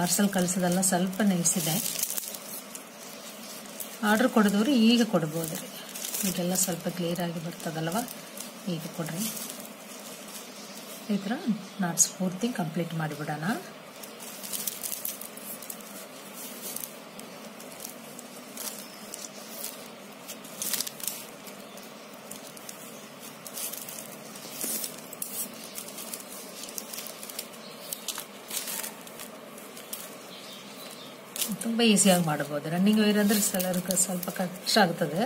parcel ಕಳಿಸೋದೆಲ್ಲ ಸ್ವಲ್ಪ ನಿಲ್ಲಿಸಿದೆ order ಕೊಡಿದವರು ಈಗ ಕೊಡ್ಬೋದು ರೀ ಈಗೆಲ್ಲ ಸ್ವಲ್ಪ ಕ್ಲಿಯರಾಗಿ ಬರ್ತದಲ್ವ ಈಗ ಕೊಡ್ರಿ ಈ ಥರ ನಾಟ್ಸ್ ಪೂರ್ತಿ ಕಂಪ್ಲೀಟ್ ಮಾಡಿಬಿಡೋಣ ತುಂಬ ಈಸಿಯಾಗಿ ಮಾಡ್ಬೋದು ರನ್ನಿಂಗ್ ವೇರ್ ಅಂದ್ರೆ ಸ್ವಲ್ಪ ಸ್ವಲ್ಪ ಕಷ್ಟ ಆಗ್ತದೆ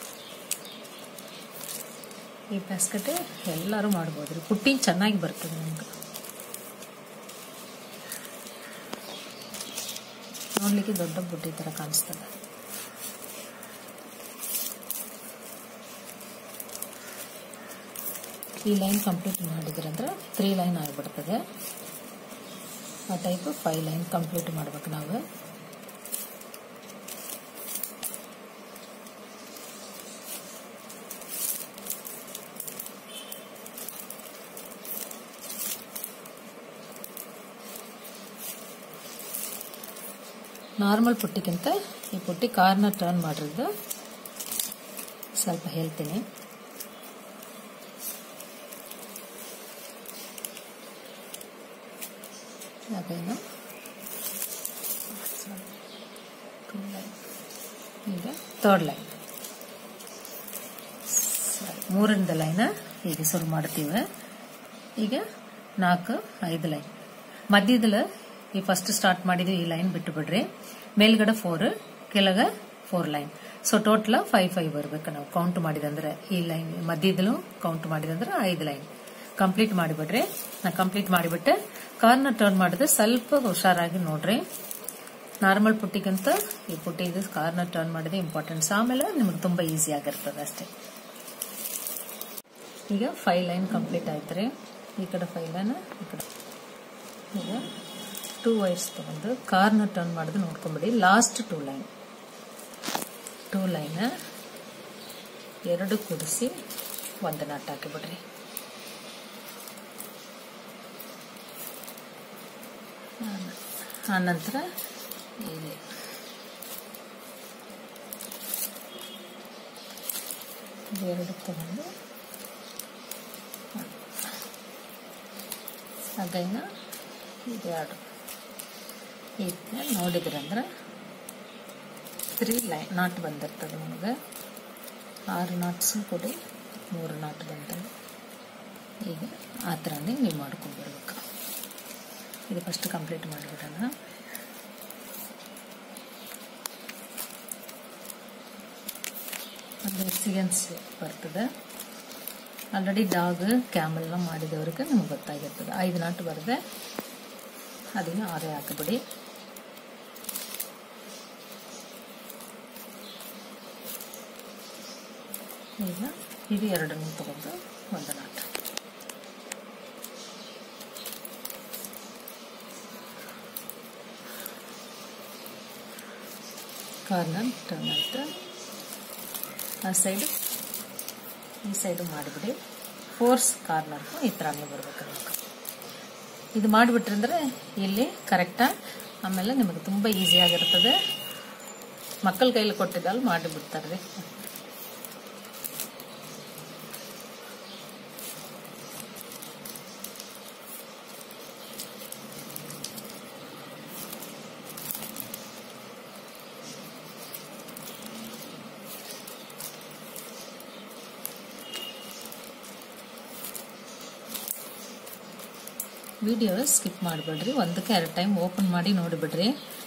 ಈ ಬ್ಯಾಸ್ಕೆಟ್ ಎಲ್ಲರೂ ಮಾಡ್ಬೋದು ರೀ ಪುಟ್ಟಿನ ಚೆನ್ನಾಗಿ ಬರ್ತದೆ ನಮ್ಗೆ ನೋಡ್ಲಿಕ್ಕೆ ದೊಡ್ಡ ಬುಟ್ಟಿ ಥರ ಕಾಣಿಸ್ತದೆ ಈ ಲೈನ್ ಕಂಪ್ಲೀಟ್ ಮಾಡಿದ್ರಂದ್ರೆ ತ್ರೀ ಲೈನ್ ಆಗಿಬಿಡ್ತದೆ ಆ ಟೈಪ್ ಫೈವ್ ಲೈನ್ ಕಂಪ್ಲೀಟ್ ಮಾಡ್ಬೇಕು ನಾವು ನಾರ್ಮಲ್ ಪುಟ್ಟಿಗಿಂತ ಈ ಪುಟ್ಟಿ ಕಾರ್ನ ಟರ್ನ್ ಮಾಡಿರೋದು ಸ್ವಲ್ಪ ಹೇಳ್ತೀನಿ ಅದೇನು ಈಗ ಥರ್ಡ್ ಲೈನ್ ಮೂರನೇದ ಲೈನ್ ಈಗ ಶುರು ಮಾಡ್ತೀವಿ ಈಗ ನಾಲ್ಕು ಐದು ಲೈನ್ ಮಧ್ಯದಲ್ಲಿ ಈ ಫಸ್ಟ್ ಸ್ಟಾರ್ಟ್ ಮಾಡಿದ್ವಿ ಈ ಲೈನ್ ಬಿಟ್ಟು ಬಿಡ್ರಿ ಮೇಲ್ಗಡೆ ಫೋರ್ ಕೆಳಗ four line so total five five ಬರ್ಬೇಕು ನಾವು ಕೌಂಟ್ ಮಾಡಿದಂದ್ರೆ ಈ ಲೈನ್ ಮಧ್ಯದಲ್ಲೂ ಕೌಂಟ್ ಮಾಡಿದಂದ್ರೆ ಐದು ಲೈನ್ ಕಂಪ್ಲೀಟ್ ಮಾಡಿಬಿಡ್ರಿ ನಾ ಕಂಪ್ಲೀಟ್ ಮಾಡಿಬಿಟ್ಟೆ ಕಾರ್ನ ಟರ್ನ್ ಮಾಡಿದ್ರೆ ಸ್ವಲ್ಪ ಹುಷಾರಾಗಿ ನೋಡ್ರಿ ನಾರ್ಮಲ್ ಪುಟ್ಟಿಗಿಂತ ಈ ಪುಟ್ಟಿ ಇದು ಕಾರ್ನ ಟರ್ನ್ ಮಾಡಿದ್ರೆ ಇಂಪಾರ್ಟೆಂಟ್ಸ್ ಆಮೇಲೆ ನಿಮ್ಗೆ ತುಂಬಾ ಈಸಿ ಆಗಿರ್ತದೆ ಅಷ್ಟೇ ಈಗ ಫೈವ್ ಲೈನ್ ಕಂಪ್ಲೀಟ್ ಆಯ್ತು ರೀ ಈ ಕಡೆ ಫೈವ್ ಲೈನ್ ಈ ಕಡೆ ಈಗ ಟೂ ವೈರ್ಸ್ ತಗೊಂಡು ಕಾರ್ನ ಟರ್ನ್ ಮಾಡಿದ್ರೆ ನೋಡ್ಕೊಂಬಿಡಿ last two line two line ಎರಡು ಕೂಡಿಸಿ ಒಂದು ನಟ್ ಹಾಕಿಬಿಡ್ರಿ ಆನಂತರ ಇಲ್ಲಿ ಎರಡು ತಗೊಂಡು ಅದನ್ನ ಇದೆರಡು ಇದನ್ನ ನೋಡಿದ್ರಂದ್ರೆ ತ್ರೀ ಲೈನ್ ನಾಟ್ ಬಂದಿರ್ತದೆ ನಮಗೆ ಆರು ನಾಟ್ಸು ಕೊಡಿ ಮೂರು ನಾಟ್ ಬಂತಲ್ಲ ಈಗ ಆ ಥರನೇ ನೀವು ಮಾಡ್ಕೊಂಡು ಬರ್ಬೇಕು ಇದು ಫಸ್ಟ್ ಕಂಪ್ಲೀಟ್ ಮಾಡಿಬಿಡೋಣ ಒಂದು ಎಕ್ಸ್ಪೀರಿಯನ್ಸ್ ಬರ್ತದೆ ಆಲ್ರೆಡಿ ಡಾಗ್ ಕ್ಯಾಮೆಲ್ಲ ಮಾಡಿದವ್ರಿಗೆ ನಿಮ್ಗೆ ಗೊತ್ತಾಗಿರ್ತದೆ ಐದು ನಾಟು ಬರದೆ ಅದನ್ನು ಆರೇ ಹಾಕಿಬಿಡಿ ಈಗ ಇದು ಎರಡನ್ನು ತಗೊಂಡು ಒಂದು ನಾಟ ಕಾರ್ನರ್ ಟರ್ನ್ ಆಯ್ತು ಆ ಸೈಡು ಈ ಸೈಡು ಮಾಡಿಬಿಡಿ ಫೋರ್ಸ್ ಕಾರ್ನರ್ ಈ ಥರನೇ ಬರ್ಬೇಕು ನಮ್ಗೆ ಇದು ಮಾಡಿಬಿಟ್ರಂದ್ರೆ ಇಲ್ಲಿ ಕರೆಕ್ಟಾ ಆಮೇಲೆ ನಿಮಗೆ ತುಂಬ ಈಸಿ ಆಗಿರ್ತದೆ ಮಕ್ಕಳ ಕೈಲಿ ಕೊಟ್ಟಿದ್ದಲ್ಲ ಮಾಡಿಬಿಡ್ತಾರೆ ರೀ ವಿಡಿಯೋ ಸ್ಕಿಪ್ ಮಾಡಿಬಿಡ್ರಿ ಒಂದಕ್ಕೆ ಎರಡು ಟೈಮ್ ಓಪನ್ ಮಾಡಿ ನೋಡಿಬಿಡ್ರಿ